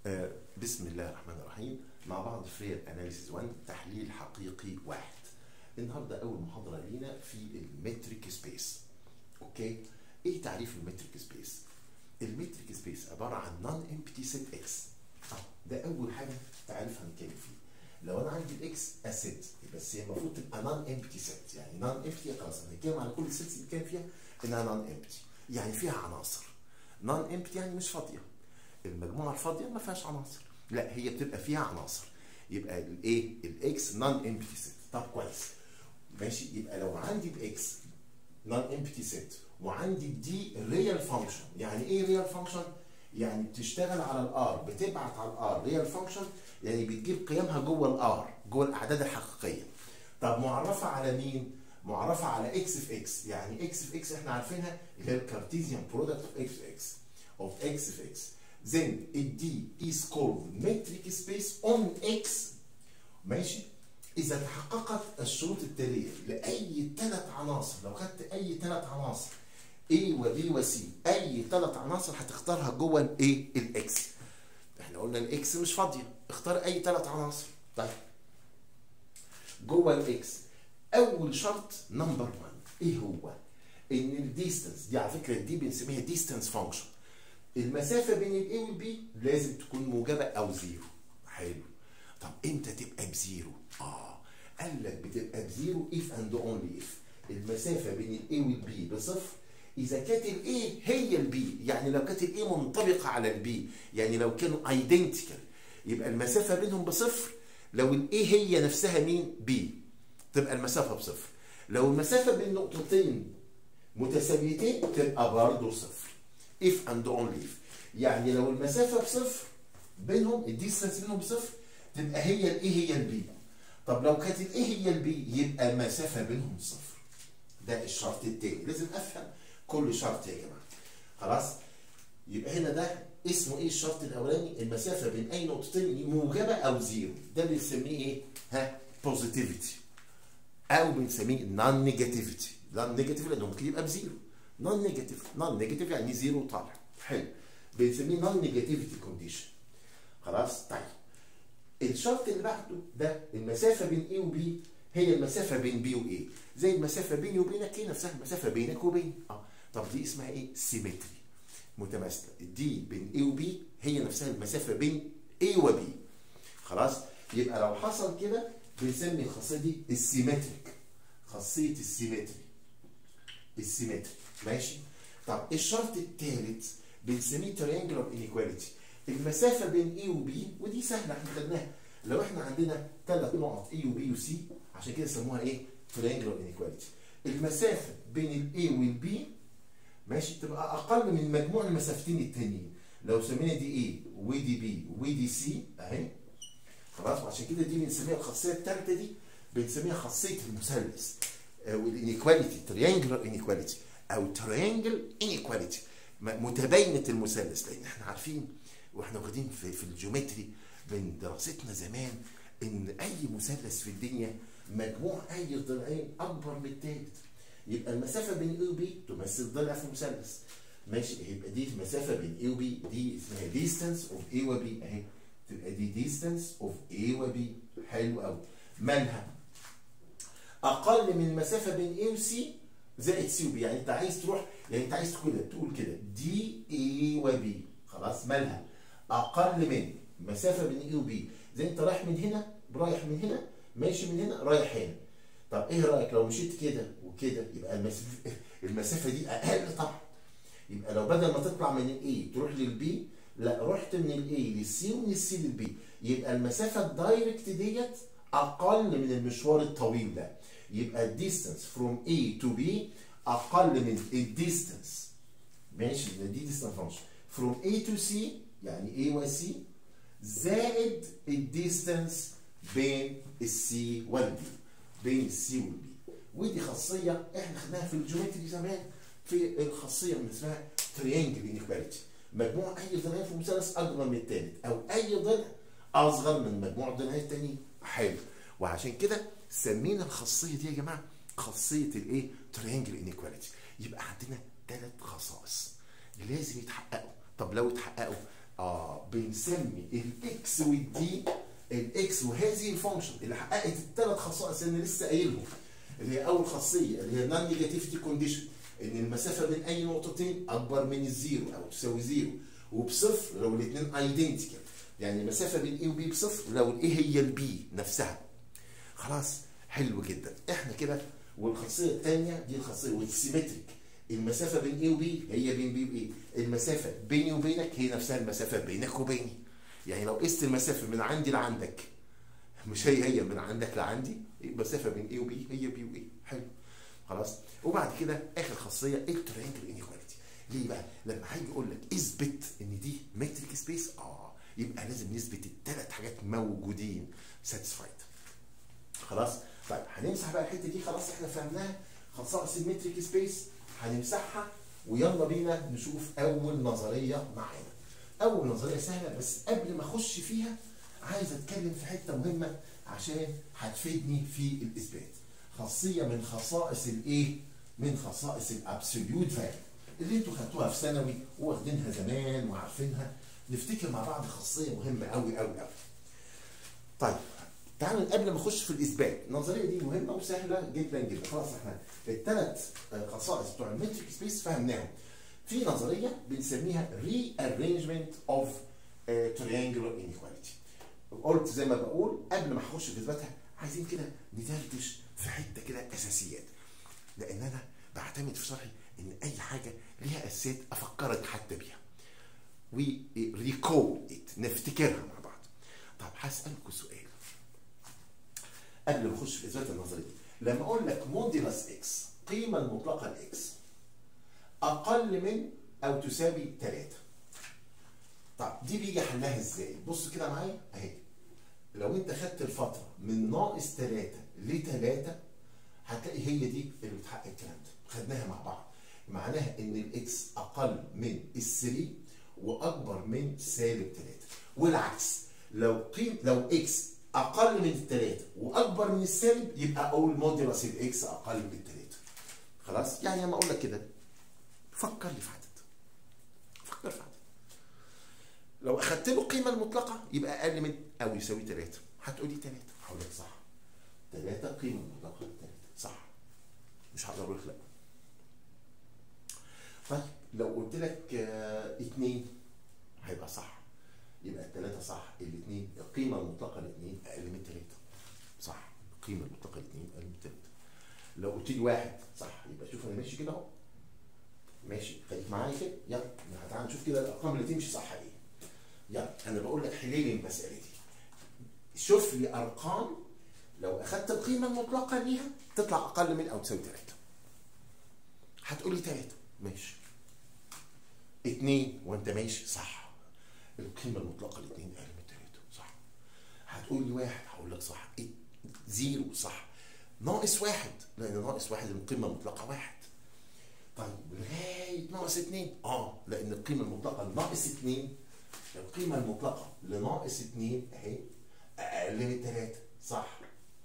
آه، بسم الله الرحمن الرحيم مع بعض فرير اناليسيز 1 تحليل حقيقي واحد النهارده اول محاضره لينا في المتريك سبيس اوكي ايه تعريف المتريك سبيس المتريك سبيس عباره عن نون امبتي سيت اكس ده اول حاجه تعرفها هنتكلم فيه لو انا عندي الاكس اسيت بس هي المفروض تبقى نون امبتي سيت يعني نون امبتي خلاص هنتكلم على كل السيتس اللي كان فيها انها نون امبتي يعني فيها عناصر نون امبتي يعني مش فاضيه المجموعه الفاضيه ما فيهاش عناصر لا هي بتبقى فيها عناصر يبقى الايه الاكس نون امبتي سيت طب كويس ماشي يبقى لو عندي الاكس نون امبتي سيت وعندي دي ريال فانكشن يعني ايه ريال فانكشن يعني بتشتغل على الار بتبعت على الار ريال فانكشن يعني بتجيب قيمها جوه الار جوه الاعداد الحقيقيه طب معرفه على مين معرفه على اكس في اكس يعني اكس في اكس احنا عارفينها اللي هي الكارتيزيان برودكت اوف اكس في اكس اوف اكس في اكس then الD is called metric space on X ماشي إذا تحققت الشروط التالية لأي ثلاث عناصر لو خدت أي ثلاث عناصر A و B و C أي ثلاث عناصر هتختارها جوه الإيه؟ الإكس إحنا قلنا الإكس مش فاضية اختار أي ثلاث عناصر طيب جوه الإكس أول شرط نمبر 1 إيه هو؟ إن الديستنس دي على فكرة دي بنسميها ديستنس فانكشن المسافه بين الاي والبي لازم تكون موجبه او زيرو حلو طب امتى تبقى بزيرو اه قال لك بتبقى بزيرو اف اند اونلي اف المسافه بين الاي والبي بصفر اذا كانت الاي هي البي يعني لو كانت الاي منطبقه على البي يعني لو كانوا ايدنتيكال يبقى المسافه بينهم بصفر لو الاي هي نفسها مين بي تبقى المسافه بصفر لو المسافه بين نقطتين متساويتين تبقى برضه صفر if and only if يعني لو المسافة بصفر بينهم الديستنس بينهم بصفر تبقى هي الايه هي البي طب لو كانت الايه هي البي يبقى المسافة بينهم صفر ده الشرط التاني لازم افهم كل شرط يا جماعة خلاص يبقى هنا ده اسمه ايه الشرط الاولاني المسافة بين اي نقطتين موجبة او زيرو ده بنسميه ايه ها بوزيتيفيتي او بنسميه نون نيجاتيفيتي نون نيجاتيف لانه ممكن يبقى بزيرو نون نيجاتيف نون نيجاتيف يعني زيرو طالع حلو بنسميه نون نيجاتيفيتي كونديشن خلاص طيب الشرط اللي بعده ده المسافه بين اي وبي هي المسافه بين بي واي زي المسافه بيني وبينك هي نفسها المسافه بينك وبين اه طب دي اسمها ايه سيمتري متماثله دي بين اي وبي هي نفسها المسافه بين اي وبي خلاص يبقى لو حصل كده بنسمي الخاصيه دي السيمتريك خاصيه السيمتري السيمتري ماشي طب الشرط الثالث بنسميه تريانجلر انيكواليتي المسافه بين اي وبي ودي سهله احنا خدناها لو احنا عندنا ثلاث نقط اي وبي وسي عشان كده سموها ايه تريانجلر انيكواليتي المسافه بين الاي والبي ماشي تبقى اقل من مجموع المسافتين التانيين لو سمينا دي اي ودي بي ودي سي اهي خلاص وعشان كده دي بنسميها الخاصيه الثالثه دي بنسميها خاصيه المثلث والانيكواليتي تريانجلر انيكواليتي او تريانجل انيكواليتي متباينه المثلث لان احنا عارفين واحنا واخدين في, في الجيومتري من دراستنا زمان ان اي مثلث في الدنيا مجموع اي ضلعين اكبر من الثالث يبقى المسافه بين اي وبي تمثل ضلع في مثلث ماشي يبقى دي المسافه بين اي وبي دي اسمها ديستانس اوف اي وبي اهي تبقى دي ديستانس اوف اي وبي حلو قوي مالها اقل من المسافه بين اي وسي زائد سي وبي يعني انت عايز تروح يعني انت عايز كده تقول كده دي اي وبي خلاص مالها اقل من مسافه بين اي وبي زي انت رايح من هنا رايح من هنا ماشي من هنا رايح هنا طب ايه رايك لو مشيت كده وكده يبقى المسافه المسافه دي اقل طبعا يبقى لو بدل ما تطلع من الاي تروح للبي لا رحت من الاي للسي ومن السي للبي يبقى المسافه الدايركت ديت اقل من المشوار الطويل ده يبقى الديستانس فروم A to B اقل من الديستانس ماشي دي ديستانس فانكشن فروم A to C يعني A و C زائد الديستانس بين السي والبي بين السي والبي ودي خاصيه احنا خدناها في الجيومتري زمان في الخاصيه اللي اسمها تريانجل انيكواليتي مجموع اي ضلعين في مثلث اكبر من الثالث او اي ضلع اصغر من مجموع الضلعين التانيين حلو وعشان كده سمينا الخاصيه دي يا جماعه خاصيه الايه تريانجل انيكواليتي يبقى عندنا ثلاث خصائص لازم يتحققوا طب لو اتحققوا اه بنسمي الاكس والدي الاكس وهذه الفانكشن اللي حققت الثلاث خصائص اللي لسه قايلهم اللي هي اول خاصيه اللي هي نون نيجاتيفيتي كونديشن ان المسافه بين اي نقطتين اكبر من الزيرو او تساوي زيرو وبصفر لو الاثنين ايدنتيكال يعني المسافه بين اي وبي بصفر لو الاي هي البي نفسها خلاص حلو جدا احنا كده والخاصيه الثانيه دي الخاصيه والسيمتريك المسافه بين اي وبي هي بين بي واي المسافه بيني وبينك هي نفسها المسافه بينك وبيني يعني لو قست المسافه من عندي لعندك مش هي هي من عندك لعندي المسافه بين اي وبي هي بي واي حلو خلاص وبعد كده اخر خاصيه الترينجل انيكواليتي ليه بقى لما هيجي يقول لك اثبت ان دي متريك سبيس اه يبقى لازم نثبت الثلاث حاجات موجودين ساتيسفايد خلاص طيب هنمسح بقى الحته دي خلاص احنا فهمناها خصائص المتريك سبيس هنمسحها ويلا بينا نشوف اول نظريه معانا اول نظريه سهله بس قبل ما اخش فيها عايز اتكلم في حته مهمه عشان هتفيدني في الاثبات خاصيه من خصائص الايه من خصائص الابسوليوت فاليو اللي انتوا خدتوها في ثانوي واخدينها زمان وعارفينها نفتكر مع بعض خاصيه مهمه قوي قوي قوي طيب تعالوا قبل ما اخش في الاثبات النظريه دي مهمه وسهله جدا جدا خلاص احنا الثلاث خصائص بتوع المتريك سبيس فهمناهم في نظريه بنسميها ري ارينجمنت اوف تريانجلر انيكواليتي قلت زي ما بقول قبل ما اخش في اثباتها عايزين كده ندردش في حته كده اساسيات لان انا بعتمد في شرحي ان اي حاجه ليها اساسيات افكرك حتى بيها وريكول ات نفتكرها مع بعض طب هسالكم سؤال قبل ما اخش في اثبات النظريه دي لما اقول لك موديلس اكس قيمه المطلقه لاكس اقل من او تساوي 3 طب دي بيجي حلها ازاي بص كده معايا اهي لو انت خدت الفتره من ناقص 3 ل 3 هتلاقي هي دي اللي بتحقق الكلام ده خدناها مع بعض معناها ان الاكس اقل من ال 3 واكبر من سالب 3 والعكس لو قيم لو اكس اقل من الثلاثه واكبر من السالب يبقى اقول موديلس الاكس اقل من الثلاثه خلاص يعني لما اقول لك كده فكر لي في عدد فكر في عدد لو اخدت له القيمه المطلقه يبقى اقل من او يساوي 3 هتقول لي 3 هقول لك صح 3 قيمه مطلقه 3 صح مش هقدر اقول لك لا طيب لو قلت لك 2 هيبقى صح يبقى الثلاثة صح الاثنين القيمة المطلقة الاثنين أقل من ثلاثة صح القيمة المطلقة الاثنين أقل من ثلاثة لو قلت لي واحد صح يبقى شوف أنا ماشي كده أهو ماشي خليك معايا كده يلا تعالى نشوف كده الأرقام اللي تمشي صح إيه يلا أنا بقول لك حل لي المسألة دي شوف لي أرقام لو أخدت القيمة المطلقة ليها تطلع أقل من أو تساوي ثلاثة هتقول لي ثلاثة ماشي اثنين وأنت ماشي صح القيمة المطلقة الاثنين أقل من ثلاثة صح هتقول لي واحد هقول لك صح إيه؟ زيرو صح ناقص واحد لأن ناقص واحد القيمة المطلقة واحد طيب لغاية ناقص اثنين اه لأن القيمة المطلقة لناقص اثنين القيمة المطلقة لناقص اثنين أهي أقل من ثلاثة صح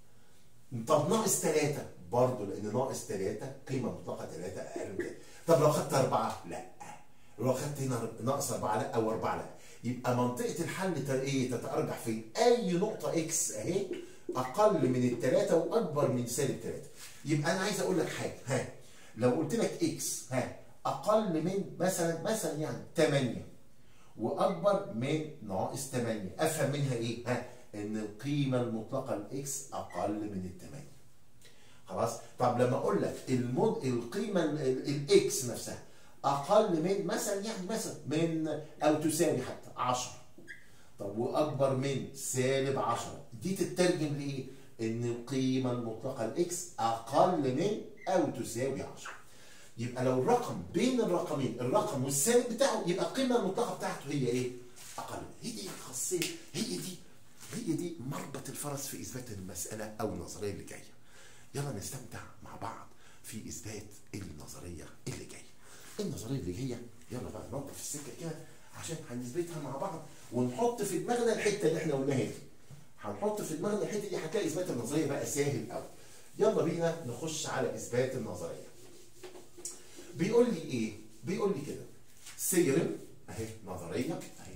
طب ناقص ثلاثة برضه لأن ناقص ثلاثة قيمة مطلقة ثلاثة أقل من ثلاثة طب لو خدت أربعة لا لو خدت هنا ناقص أربعة لا أو أربعة لا يبقى منطقة الحل ايه تتأرجح في أي نقطة إكس أهي أقل من الثلاثة وأكبر من سالب ثلاثة يبقى أنا عايز أقول لك حاجة ها لو قلت لك إكس ها أقل من مثلا مثلا يعني 8 وأكبر من ناقص 8 أفهم منها إيه؟ ها إن القيمة المطلقة الإكس أقل من الثمانية خلاص؟ طب لما أقول لك المد... القيمة الإكس نفسها اقل من مثلا يعني مثلا من او تساوي حتى 10 طب واكبر من سالب 10 دي تترجم لايه؟ ان القيمه المطلقه الاكس اقل من او تساوي 10 يبقى لو الرقم بين الرقمين الرقم والسالب بتاعه يبقى القيمه المطلقه بتاعته هي ايه؟ اقل هي دي الخاصيه هي دي هي دي مربط الفرس في اثبات المساله او النظريه اللي جايه يلا نستمتع مع بعض في اثبات النظريه اللي جايه النظريه اللي جايه يلا بقى ننظف السكه كده عشان هنثبتها مع بعض ونحط في دماغنا الحته اللي احنا قلناها دي هنحط في دماغنا الحته دي هتلاقي اثبات النظريه بقى سهل قوي يلا بينا نخش على اثبات النظريه بيقول لي ايه بيقول لي كده سيرم اهي نظريه اهي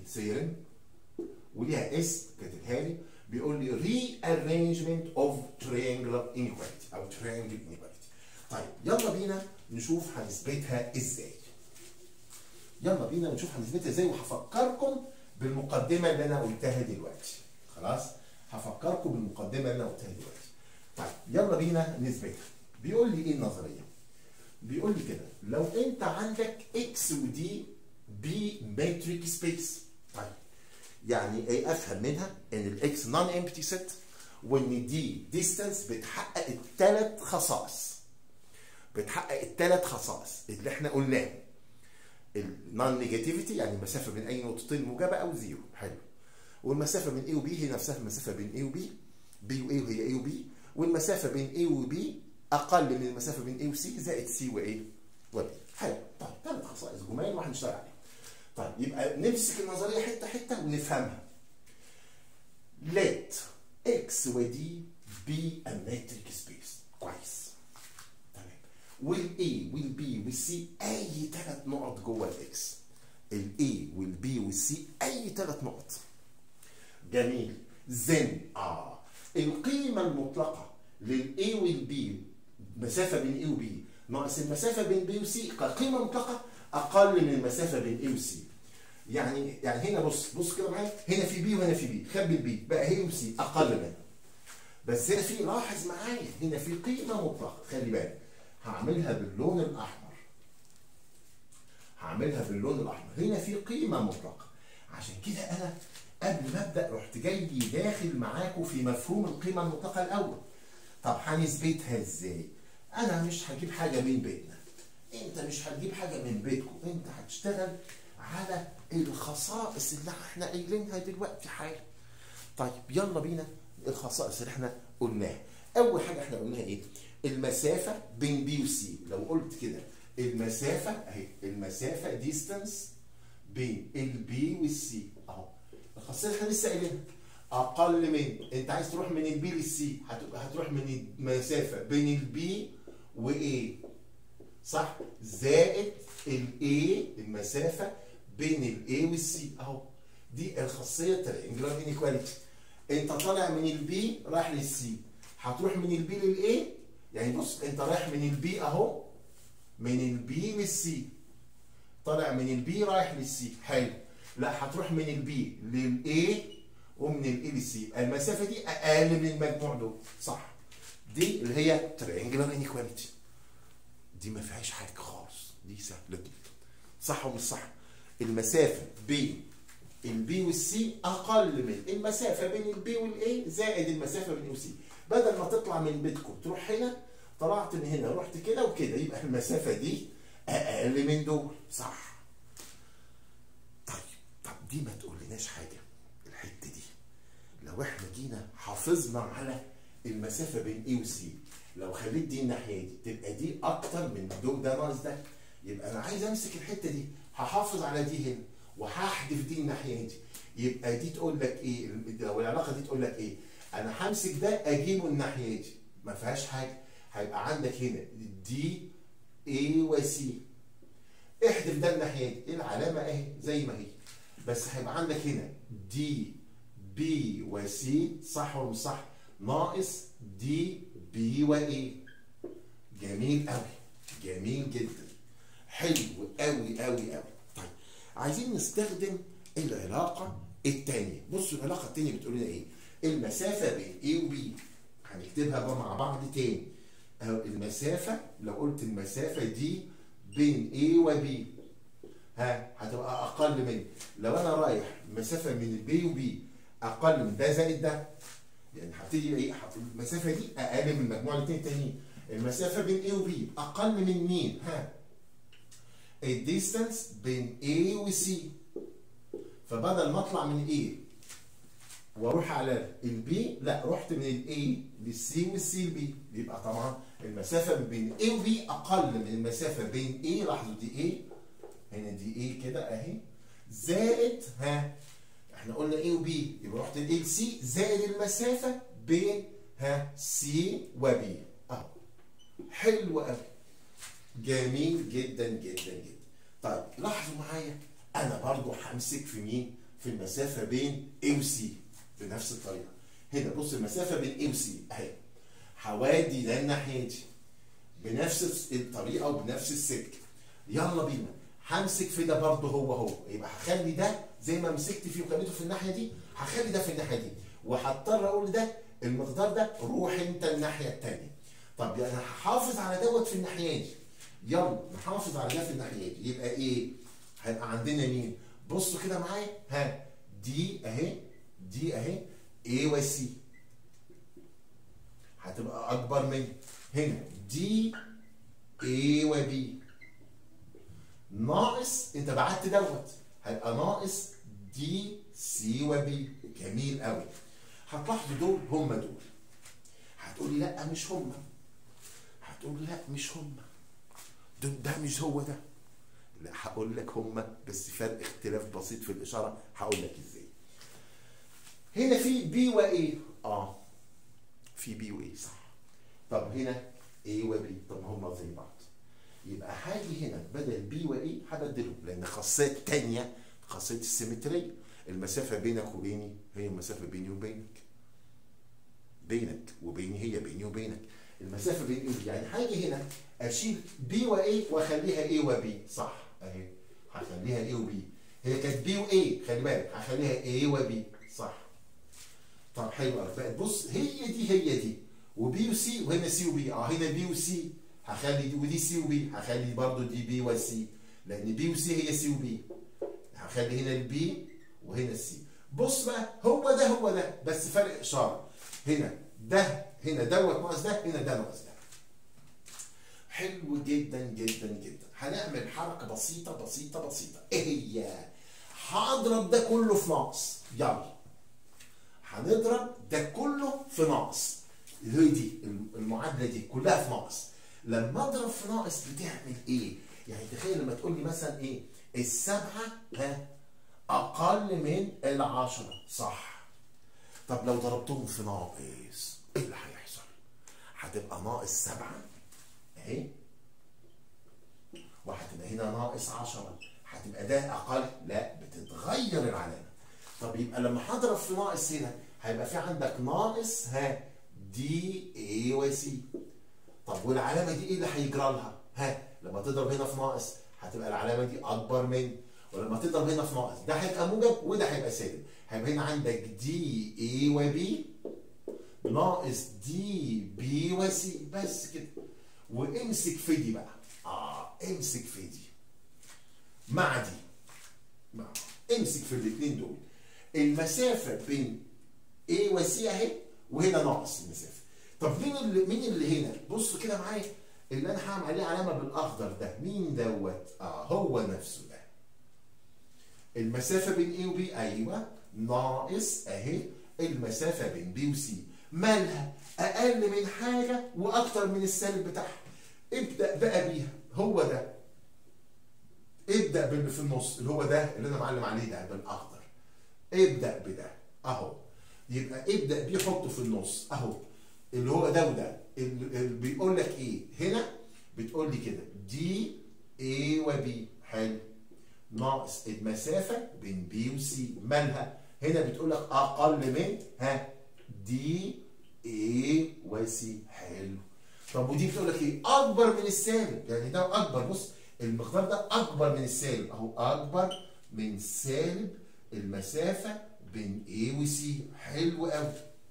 ثيرم وليها اسم كاتبها لي بيقول لي rearrangement of triangular inequality او triangle inequality طيب يلا بينا نشوف هنثبتها ازاي يلا بينا نشوف هنثبتها ازاي وهفكركم بالمقدمه اللي انا قلتها دلوقتي خلاص هفكركم بالمقدمه اللي انا قلتها دلوقتي طيب يلا بينا نثبتها بيقول لي ايه النظريه بيقول لي كده لو انت عندك اكس ودي بي ماتريك سبيس طيب يعني ايه افهم منها ان الاكس نون امبتي سيت وان دي ديستانس بتحقق الثلاث خصائص بتحقق الثلاث خصائص اللي احنا قلناهم النون نيجاتيفيتي يعني المسافه بين اي نقطتين موجبه او زيرو حلو والمسافه بين A و B هي نفسها المسافه بين A و B B و A وهي A و B والمسافه بين A و B اقل من المسافه بين A و C زائد C و A و B حلو طيب ثلاث خصائص جمال وهنشتغل عليهم طيب يبقى نمسك النظريه حته حته ونفهمها let x و d be a metric space كويس تمام وال A وال B وال C اي ثلاث نقط جوه الاكس ال A وال B وال C اي ثلاث نقط جميل زن اه القيمه المطلقه لل A وال B مسافه بين A و B ناقص المسافه بين B و C كقيمه مطلقه اقل من المسافه بين A و C يعني يعني هنا بص بص كده معايا هنا في بي وهنا في بي خبي البي بقى هي وسي اقل منها بس هنا في لاحظ معايا هنا في قيمه مطلقه خلي بالك هعملها باللون الاحمر هعملها باللون الاحمر هنا في قيمه مطلقه عشان كده انا قبل ما ابدا رحت جاي داخل معاكم في مفهوم القيمه المطلقه الاول طب هنثبتها ازاي انا مش هجيب حاجه من بيتنا انت مش هتجيب حاجه من بيتكم انت هتشتغل على الخصائص اللي احنا قايلينها دلوقتي حالا طيب يلا بينا الخصائص اللي احنا قلناها اول حاجه احنا قلناها ايه المسافه بين بي وسي لو قلت كده المسافه اهي المسافه ديستانس بين البي والسي اهو الخاصيه اللي احنا لسه قايلينها اقل من انت عايز تروح من البي للسي هتبقى هتروح من المسافه بين البي وايه صح زائد الاي المسافه بين الاي والسي اهو دي الخاصيه ترينجلر انيكواليتي انت طالع من البي رايح للسي هتروح من البي للاي يعني بص انت رايح من البي اهو من البي للسي طالع من البي رايح للسي حلو لا هتروح من البي للاي ومن الاي للسي المسافه دي اقل من المجموع دول صح دي اللي هي ترينجلر انيكواليتي دي ما فيهاش حاجه خالص دي سهله جدا صح ومش صح المسافه بين البي والسي اقل من المسافه بين البي والاي زائد المسافه بين والسي بدل ما تطلع من بيتكم تروح هنا طلعت من هنا رحت كده وكده يبقى المسافه دي اقل من دول صح طيب طب دي ما تقولناش حاجه الحته دي لو احنا جينا حافظنا على المسافه بين اي وسي لو خليت دي الناحيه دي تبقى دي اكتر من دول ده ناقص ده يبقى انا عايز امسك الحته دي هحافظ على دي هنا وهحذف دي الناحيه دي يبقى دي تقول لك ايه لو العلاقه دي تقول لك ايه انا همسك ده اجيبه الناحيه دي ما فيهاش حاجه هيبقى عندك هنا دي اي وسي احذف ده الناحيه دي ايه العلامه اهي زي ما هي بس هيبقى عندك هنا دي بي وسي صح ولا مش صح ناقص دي بي وايه جميل قوي جميل جدا حلو قوي قوي قوي طيب عايزين نستخدم العلاقه الثانيه بصوا العلاقه الثانيه بتقول لنا ايه المسافه بين A و B هنكتبها بقى مع بعض تاني اهو المسافه لو قلت المسافه دي بين A و B ها هتبقى اقل من لو انا رايح مسافه من B و B اقل من ده زائد ده يعني هبتدي ايه المسافه دي اقل من مجموع الاثنين التانيين المسافه بين A و B اقل من مين ها الديستانس بين A و C فبدل ما اطلع من A واروح على البي لا رحت من الاي للسي والسي لبي يبقى طبعا المسافه بين A و B اقل من المسافه بين A لاحظوا دي A هنا دي A كده اهي زائد ها احنا قلنا A و B يبقى رحت ل A ل C زائد المسافه بين ها C و B اهو حلو قوي جميل جدا جدا جدا طيب لاحظوا معايا انا برضو همسك في مين في المسافه بين A و C بنفس الطريقه هنا بص المسافه بين A و C اهي هودي ده الناحيه دي بنفس الطريقه وبنفس السلك يلا بينا همسك في ده برضه هو هو يبقى هخلي ده زي ما مسكت فيه وخليته في الناحيه دي هخلي ده في الناحيه دي وهضطر اقول ده المقدار ده روح انت الناحيه الثانيه طب انا هحافظ على دوت في الناحيه دي يلا نحافظ على ده في الناحيه دي يبقى ايه هيبقى عندنا مين بصوا كده معايا ها دي اهي دي اهي A و C هتبقى اكبر من هنا دي A و B ناقص انت بعت دوت هيبقى ناقص دي سي وبي جميل قوي هتلاحظوا دول هم دول هتقولي لا مش هم هتقول لا مش هم دول ده مش هو ده لا هقول لك هم بس فرق اختلاف بسيط في الاشاره هقول لك ازاي هنا في بي وايه اه في بي وايه صح طب هنا ايه وبي طب هم زي بعض يبقى هاجي هنا بدل بي وايه هبدلهم لان خاصيه تانية خاصيه السيمتريه المسافه بينك وبيني هي المسافه بيني وبينك بينك وبيني هي بيني وبينك المسافه بين ايه يعني هاجي هنا اشيل بي وايه واخليها ايه وبي صح اهي هخليها ايه وبي هي كانت بي وايه خلي بالك هخليها ايه وبي صح طب حلو قوي بقت بص هي دي هي دي وبي وسي وهنا سي وبي اه هنا بي وسي هخلي دي ودي سي وبي هخلي برضو دي بي وسي لان بي وسي هي سي وبي هخلي هنا البي وهنا السي بص بقى هو ده هو ده بس فرق اشاره هنا ده هنا دوت ناقص ده هنا ده ناقص ده حلو جدا جدا جدا هنعمل حركه بسيطه بسيطه بسيطه ايه هي هضرب ده كله في ناقص يلا هنضرب ده كله في ناقص اللي هي دي المعادله دي كلها في ناقص لما اضرب في ناقص بتعمل ايه يعني تخيل لما تقول لي مثلا ايه السبعه ها اقل من العشره صح طب لو ضربتهم في ناقص ايه اللي هيحصل هتبقى ناقص سبعه اهي وهتبقى هنا ناقص عشرة هتبقى ده اقل لا بتتغير العلامه طب يبقى لما هضرب في ناقص هنا هيبقى في عندك ناقص ها دي اي وسي طب والعلامه دي ايه اللي هيجرى لها؟ ها لما تضرب هنا في ناقص هتبقى العلامه دي اكبر من ولما تضرب هنا في ناقص ده هيبقى موجب وده هيبقى سالب هيبقى هنا عندك دي اي وبي ناقص دي بي وسي بس كده وامسك في دي بقى اه امسك في دي مع دي مع امسك في الاثنين دول المسافه بين A وسي اهي وهنا ناقص المسافه طب مين اللي مين اللي هنا بص كده معايا اللي انا هعمل عليه علامه بالاخضر ده مين دوت اه هو نفسه ده المسافه بين A وB ايوه ناقص اهي المسافه بين B وC مالها اقل من حاجه واكتر من السالب بتاعها ابدا بقى بيها هو ده ابدا باللي في النص اللي هو ده اللي انا معلم عليه ده بالاخضر ابدا بده اهو يبقى ابدا بيه حطه في النص اهو اللي هو ده وده اللي بيقول لك ايه هنا بتقول لي كده دي A و B حلو ناقص المسافة بين B و C مالها هنا بتقول لك أقل من ها دي A و C حلو طب ودي بتقول لك ايه أكبر من السالب يعني ده أكبر بص المقدار ده أكبر من السالب أهو أكبر من سالب المسافة بين A و C حلو قوي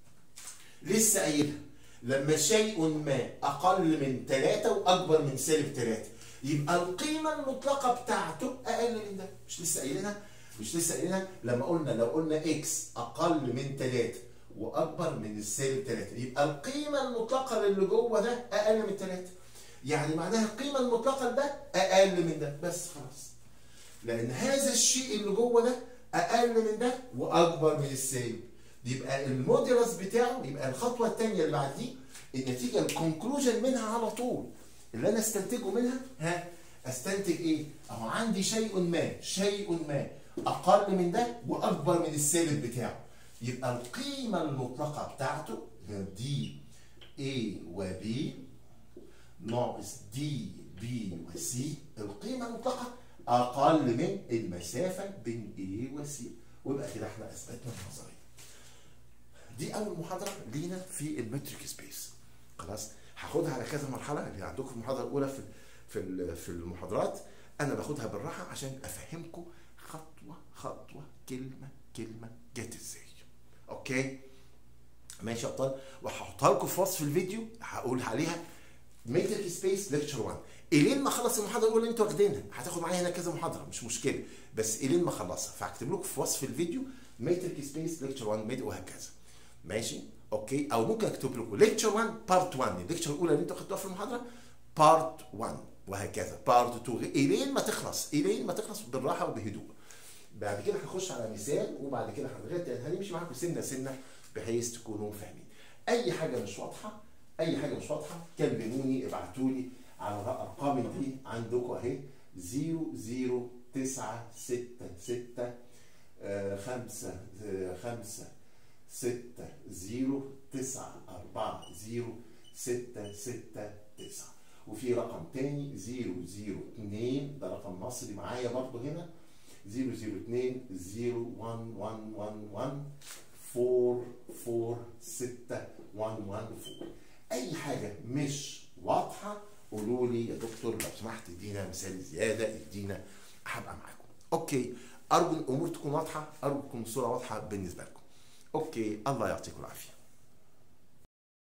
لسه قايلها لما شيء ما أقل من 3 وأكبر من سالب 3 يبقى القيمة المطلقة بتاعته أقل من ده مش لسه قايلينها مش لسه قايلينها لما قلنا لو قلنا إكس أقل من 3 وأكبر من السالب 3 يبقى القيمة المطلقة اللي جوه ده أقل من 3 يعني معناها القيمة المطلقة لده أقل من ده بس خلاص لأن هذا الشيء اللي جوه ده أقل من ده وأكبر من السالب يبقى الموديلس بتاعه يبقى الخطوه الثانيه اللي بعد دي النتيجه الكونكلوجن منها على طول اللي انا استنتجه منها ها استنتج ايه؟ اهو عندي شيء ما شيء ما اقل من ده واكبر من السالب بتاعه يبقى القيمه المطلقه بتاعته هي دي A و B ناقص دي B و C القيمه المطلقه اقل من المسافه بين A و C ويبقى كده احنا اثبتنا النظريه دي اول محاضره لينا في المتريك سبيس خلاص هاخدها على كذا مرحله اللي عندكم في المحاضره الاولى في في في المحاضرات انا باخدها بالراحه عشان افهمكم خطوه خطوه كلمه كلمه جت ازاي اوكي ماشي يا ابطال وهحطها لكم في وصف الفيديو هقول عليها متريك سبيس ليكتشر 1 الين ما اخلص المحاضره الاولى اللي انتوا واخدينها هتاخد معايا هنا كذا محاضره مش مشكله بس الين ما اخلصها فهكتب لكم في وصف الفيديو متريك سبيس ليكتشر 1 وهكذا ماشي اوكي او ممكن اكتب لكم ليكتشر 1 بارت 1 الليكتشر الاولى اللي انتوا خدتوها في المحاضره بارت 1 وهكذا بارت 2 الين ما تخلص الين ما تخلص بالراحه وبهدوء بعد كده هنخش على مثال وبعد كده لغايه هنمشي معاكم سنه سنه بحيث تكونوا فاهمين اي حاجه مش واضحه اي حاجه مش واضحه كلموني ابعتوا لي على الارقام دي عندكم اهي 0096 5 5 ستة زيرو تسعة أربعة زيرو ستة ستة تسعة وفي رقم تاني زيرو زيرو اتنين ده رقم مصري معايا برضو هنا زيرو زيرو اتنين زيرو وان وان وان وان فور فور ستة وان وان فور أي حاجة مش واضحة قولوا لي يا دكتور لو سمحت ادينا مثال زيادة ادينا هبقى معاكم أوكي أرجو الأمور تكون واضحة أرجو تكون الصورة واضحة بالنسبة لكم اوكي الله يعطيكم العافيه